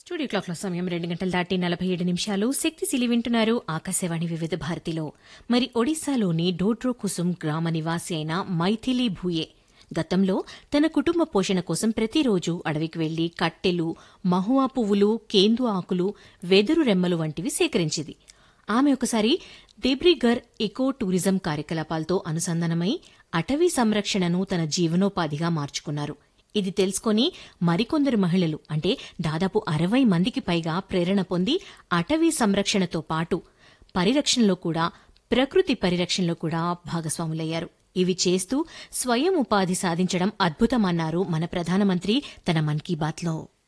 studio క్లాక్లో సమయం రెండు గంటల దాటి నలభై ఏడు నిమిషాలు శక్తిశీలి వింటున్నారు ఆకాశవాణి వివిధ భారతిలో మరి ఒడిశాలోని డోడ్రో కుసుమ్ గ్రామ నివాసి అయిన మైథిలి భూయే గతంలో తన కుటుంబ పోషణ కోసం ప్రతిరోజు అడవికి వెళ్లి కట్టెలు మహువా పువ్వులు కేందు ఆకులు వెదురు రెమ్మలు వంటివి సేకరించింది ఆమె ఒకసారి దేబ్రిగర్ ఎకో టూరిజం కార్యకలాపాలతో అనుసంధానమై అటవీ సంరక్షణను తన జీవనోపాధిగా మార్చుకున్నారు ఇది తెలుసుకొని మరికొందరు మహిళలు అంటే దాదాపు అరవై మందికి పైగా ప్రేరణ పొంది అటవీ సంరక్షణతో పాటు పరిరక్షణలో కూడా ప్రకృతి పరిరక్షణలో కూడా భాగస్వాములయ్యారు ఇవి చేస్తూ స్వయం ఉపాధి సాధించడం అద్భుతమన్నారు మన ప్రధానమంత్రి తన మన్ కీ బాత్లో